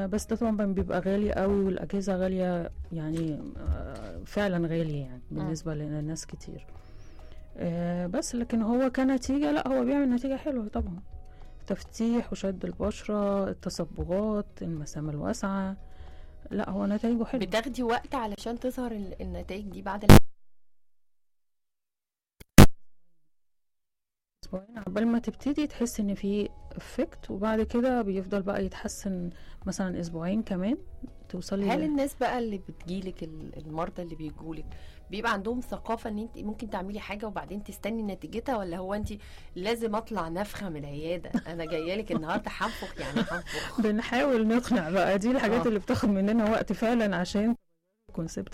بس ده طبعا بيبقى غالي قوي والاجهزه غاليه يعني آه، فعلا غاليه يعني بالنسبه لناس كتير آه، بس لكن هو كنتيجه لا هو بيعمل نتيجه حلوه طبعا تفتيح وشد البشره التصبغات المسام الواسعه لا هو نتائجه حلوه بتاخدي وقت علشان تظهر ال- النتائج دي بعد اسبوعين عقبال ما تبتدي تحس ان في افكت وبعد كده بيفضل بقى يتحسن مثلا اسبوعين كمان توصلي هل ل- الناس بقى اللي بتجيلك ال- المرضى اللي بيجولك بيبقى عندهم ثقافة ان انت ممكن تعملي حاجة وبعدين تستني نتيجتها ولا هو انت لازم اطلع نفخة من العيادة انا جاية لك النهاردة هنفخ يعني هنفخ بنحاول نقنع بقى دي الحاجات آه. اللي بتاخد مننا وقت فعلا عشان كونسبت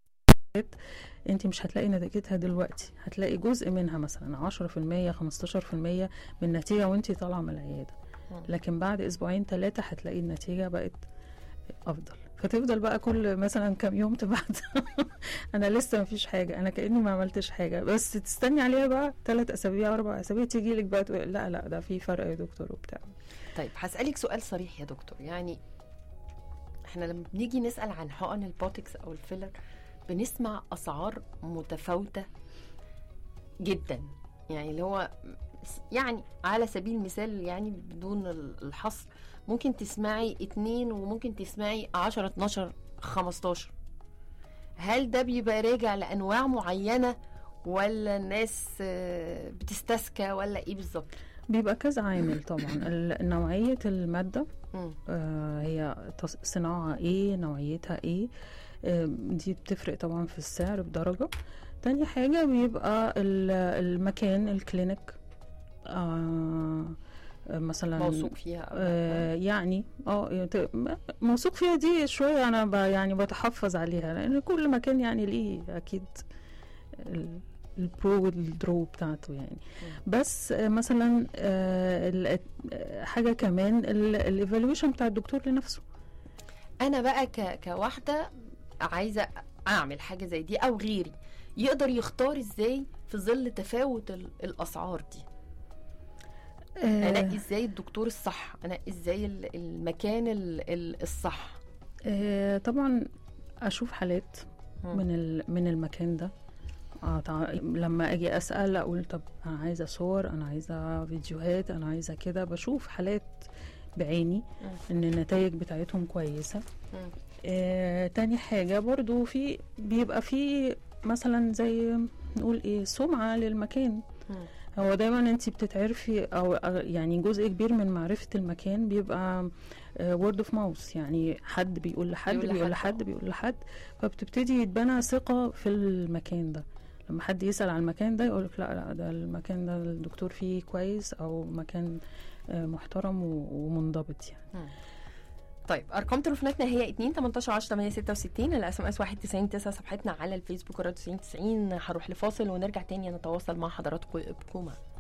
انت مش هتلاقي نتيجتها دلوقتي هتلاقي جزء منها مثلا 10% 15% من النتيجة وانت طالعة من العيادة مم. لكن بعد اسبوعين ثلاثة هتلاقي النتيجة بقت افضل فتفضل بقى كل مثلا كام يوم تبعت انا لسه مفيش حاجة انا كأني ما عملتش حاجة بس تستني عليها بقى ثلاث اسابيع اربع اسابيع تيجي لك بقى تقول لا لا ده في فرق يا دكتور وبتاع طيب هسألك سؤال صريح يا دكتور يعني احنا لما بنيجي نسأل عن حقن البوتكس او الفيلر بنسمع اسعار متفاوتة جدا يعني اللي هو يعني على سبيل المثال يعني بدون الحصر ممكن تسمعي اتنين وممكن تسمعي 10 12 15 هل ده بيبقى راجع لانواع معينه ولا الناس آه، بتستسكى ولا ايه بالظبط بيبقى كذا عامل طبعا ال- نوعية المادة مم. آه، هي تص- صناعة ايه نوعيتها ايه آه، دي بتفرق طبعا في السعر بدرجة تاني حاجة بيبقى ال- المكان الكلينيك آه، آه، مثلا موثوق فيها أو لا. آه يعني اه يت- م- موثوق فيها دي شوية أنا ب يعني بتحفظ عليها لأن كل مكان يعني ليه أكيد ال- البرو والدرو بتاعته يعني بس آه، مثلا آه، ال- آه، حاجة كمان الايفالويشن بتاع الدكتور لنفسه انا بقى ك... كواحده عايزه اعمل حاجه زي دي او غيري يقدر يختار ازاي في ظل تفاوت ال... الاسعار دي آه، انقي ازاي الدكتور الصح انقي ازاي ال- المكان ال... ال- الصح آه، طبعا أشوف حالات مم. من ال- من المكان ده آه، تع- لما اجي اسال اقول طب انا عايزه صور انا عايزه فيديوهات انا عايزه كده بشوف حالات بعيني ان النتائج بتاعتهم كويسه مم. آه، تاني حاجه برضو في بيبقى في مثلا زي نقول ايه سمعه للمكان مم. هو دايما انت بتتعرفي او أو يعني جزء كبير من معرفه المكان بيبقى وورد اوف ماوس يعني حد بيقول لحد بيقول بيقول لحد، لحد آه. بيقول لحد فبتبتدي يتبنى ثقه في المكان ده لما حد يسال على المكان ده يقولك لا لا ده المكان ده الدكتور فيه كويس او مكان آه، محترم و- ومنضبط يعني طيب ارقام تليفوناتنا هي 2 18 10 8 66 الاس ام اس 199 9 صفحتنا على الفيسبوك راديو 90 90 هروح لفاصل ونرجع تاني نتواصل مع حضراتكم بكم